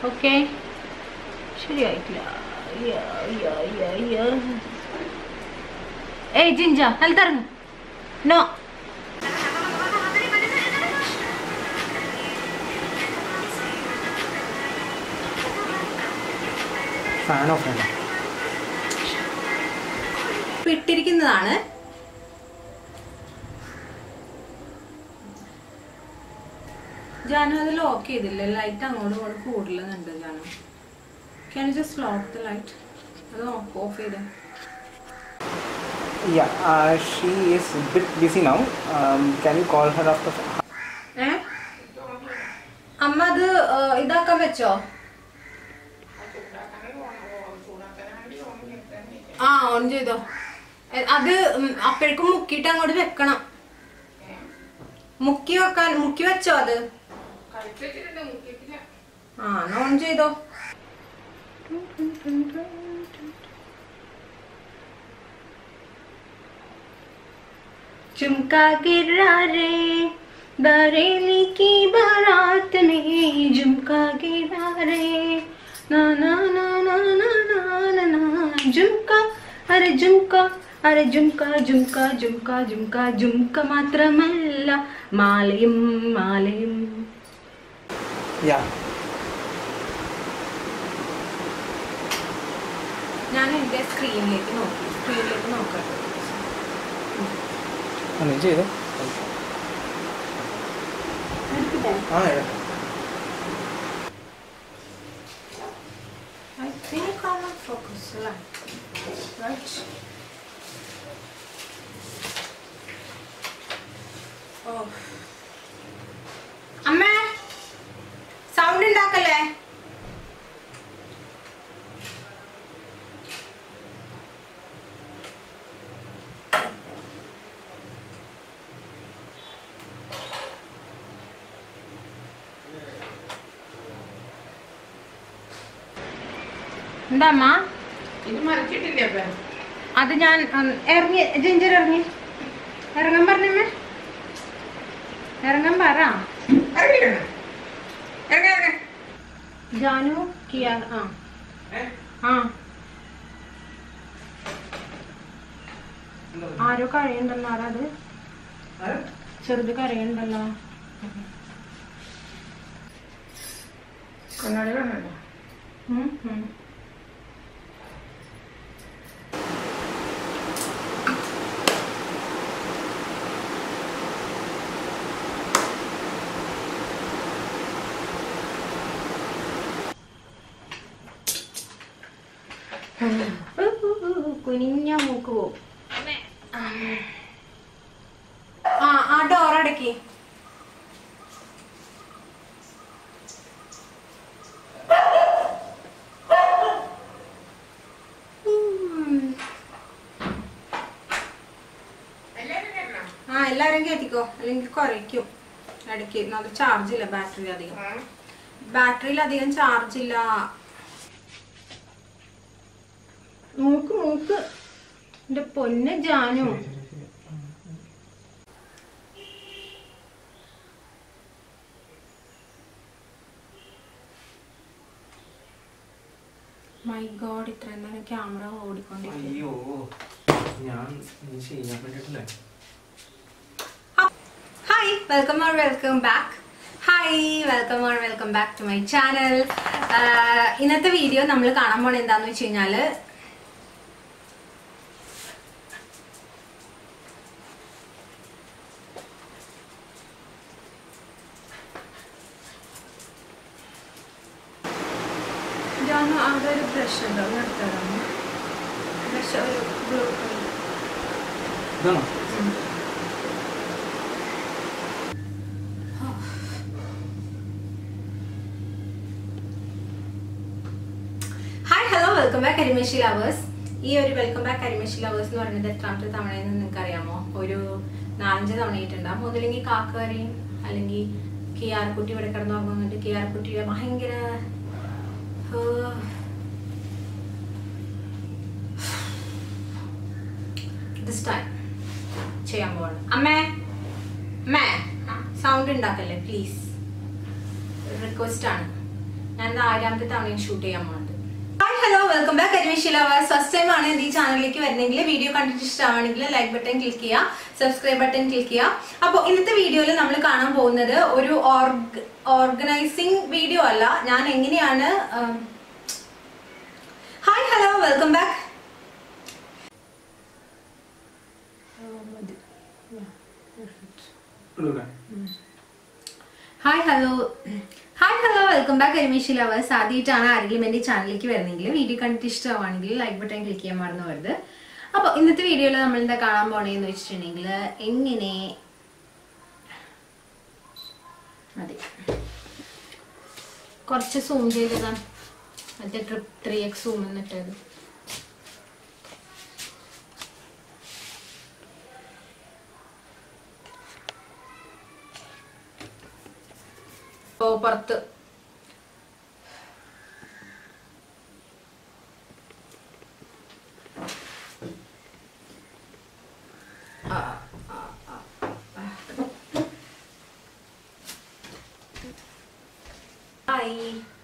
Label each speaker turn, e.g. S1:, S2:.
S1: Okay ശരിയായിട്ടില്ല യ്യ, യ്യ, യ്യ, യ്യ. ഏയ് ജിഞ്ച നിലത്തിറങ്ങ് നോ
S2: ഫാൻ ഓഫ് ആണ്
S1: ഇട്ടിരിക്കുന്നതാണ് ജാനു അത് ലോക്ക് ചെയ്തില്ല ലൈറ്റ് അങ്ങോട്ടും ഇങ്ങോട്ടും കൂടുതലുന്നുണ്ട് Janu can just lock the light അത് ഓഫ് ചെയ്തേ
S2: Yeah, uh, she is a bit busy now. Um, can you call her after?
S1: ഏ അമ്മ അത് ഏ, ഇതാക്കാൻ വെച്ചോ ആ ഓൺ ചെയ്തോ എ, അത് ഉം, അപ്പോഴേക്കും മുക്കിയിട്ട് അങ്ങോട്ട് വെക്കണം മുക്കി വെക്കാൻ മുക്കി വെച്ചോ അത് ആ എന്നാ ഓൺ ചെയ്തോ झुमका गिरा रे बरेली की बारात में झुमका गिरा रे ना ना ना ना ना ना ना ना झुमका अरे झुमका അരെ ജുംക ജുംക ജുംക ജുംക ജുംക മാത്രമല്ല മാലയും മാലയും
S2: Yeah.
S1: ഞാൻ എൻ്റെ സ്ക്രീനിലേക്ക് നോക്കി സ്ക്രീനിലേക്ക് നോക്കട്ടെ
S2: ഒന്ന് ചെയ്തോ ആ എടുക്കാം.
S1: I think I'm not focused like right. Oh. അമ്മേ സൗണ്ട് ഉണ്ടാക്കല്ലേ എന്താ അമ്മ
S3: ഇത് മറിച്ചിട്ടില്ലേ അപ്പൊ
S1: അത് ഞാൻ ഉം, ഇറങ്ങി ജിഞ്ചർ ഇറങ്ങി ഇറങ്ങാൻ പറഞ്ഞമ്മേ ഇറങ്ങാൻ പറ
S3: ഇറങ്ങിയിടണം ഇറങ്ങ ഇറങ്ങ
S1: ജാനു കിയാർ ആ ആ ആരോ കഴിയുണ്ടല്ലോ ആരാ അത് ചെറുത് കരയുണ്ടല്ലോ
S3: കണ്ണാടി വേണമല്ലോ
S1: ഉം, ഉം. കുനിഞ്ഞ മൂക്ക് പോവും ആ ആ ഡോർ അടക്കി
S3: എല്ലാവരും കേൾക്കണം
S1: ആ എല്ലാരും കേട്ടിക്കോ അല്ലെങ്കിൽ കുറയ്ക്കും ഇടയ്ക്ക് അത് ചാർജ് ഇല്ല ബാറ്ററി അധികം ബാറ്ററിയിൽ അധികം ചാർജ് ഇല്ല മൂക്ക് മൂക്ക് എന്റെ പൊന്ന് ജാനു മൈ ഗോഡ് ഇത്രയും നേരം ക്യാമറ ഓടിക്കൊണ്ടിരിക്കും
S2: അയ്യോ ഞാൻ ഇനി ചെയ്യാൻ വേണ്ടിയിട്ടില്ലേ
S1: hi welcome or welcome back hi welcome or welcome back to my channel ഇന്നത്തെ വീഡിയോ നമ്മൾ കാണാൻ പോണ എന്താന്ന് വെച്ച് കഴിഞ്ഞാല് ജാനു അവിടെ ഒരു ബ്രഷ് ഉണ്ടോ ഒന്ന് എടുത്തരാമോ ബ്രഷ് ഒരു ബ്ലൂ
S2: ഇതാണോ
S1: ഹായ് ഹലോ വെൽക്കം ബാക്ക് കരിമേശി ലവേഴ്സ് ഈ ഒരു വെൽക്കം ബാക്ക് കരിമേശി ലവേഴ്സ് എന്ന് പറയുന്നത് എത്രാമത്തെ തവണയെന്ന് നിങ്ങൾക്ക് അറിയാമോ ഒരു നാലഞ്ച് തവണയായിട്ടുണ്ടാകും ഒന്നില്ലെങ്കിൽ കാക്കറിയും അല്ലെങ്കിൽ കിയാർക്കുട്ടി ഇവിടെ കിടന്നുറങ്ങുന്നുണ്ട് കിയാർക്കുട്ടിയുടെ ഭയങ്കര ദിസ് ടൈം ചെയ്യാൻ പോവാണ് അമ്മേ അമ്മേ സൗണ്ട് ഉണ്ടാക്കല്ലേ പ്ലീസ് റിക്വസ്റ്റ് ആണ് ഞാൻ ഇത് ആയിരാമത്തെ തവണയും ഷൂട്ട് ചെയ്യാൻ പോകുന്നത് ഹായ് ഹലോ വെൽക്കം ബാക്ക് അരിമിഷി ലവേഴ്സ് ഫസ്റ്റ് ടൈം ആണ് ഈ ചാനലിലേക്ക് വരുന്നെങ്കിൽ വീഡിയോ കണ്ടിട്ട് ഇഷ്ടമാണെങ്കിൽ ലൈക്ക് ബട്ടൺ ക്ലിക്ക് ചെയ്യുക സബ്സ്ക്രൈബ് ബട്ടൺ ക്ലിക്ക് ചെയ്യുക അപ്പോൾ ഇന്നത്തെ വീഡിയോയിൽ നമ്മൾ കാണാൻ പോകുന്നത് ഒരു ഓർഗനൈസിങ് വീഡിയോ അല്ല ഞാൻ എങ്ങനെയാണ് hi hello welcome back hi hello hi hello welcome back കരിമീഷി ലവേഴ്സ് ആദ്യമായിട്ടാണ് ആരെങ്കിലും എൻ്റെ ചാനലിലേക്ക് വരുന്നെങ്കിൽ വീഡിയോ കണ്ടിട്ട് ഇഷ്ടമാണെങ്കിൽ ലൈക്ക് ബട്ടൺ ക്ലിക്ക് ചെയ്യാൻ മറന്നു വരുത് അപ്പോൾ ഇന്നത്തെ വീഡിയോയിൽ നമ്മൾ എന്താ കാണാൻ പോണേന്ന് വെച്ചിട്ടുണ്ടെങ്കിൽ എങ്ങനെ മതി കുറച്ച് സൂം ചെയ്തതാണ് മറ്റേ ട്രിപ്പ് ത്രീ എക്സ് സൂം എന്നിട്ടത് ഓ പുറത്ത് ഹായ്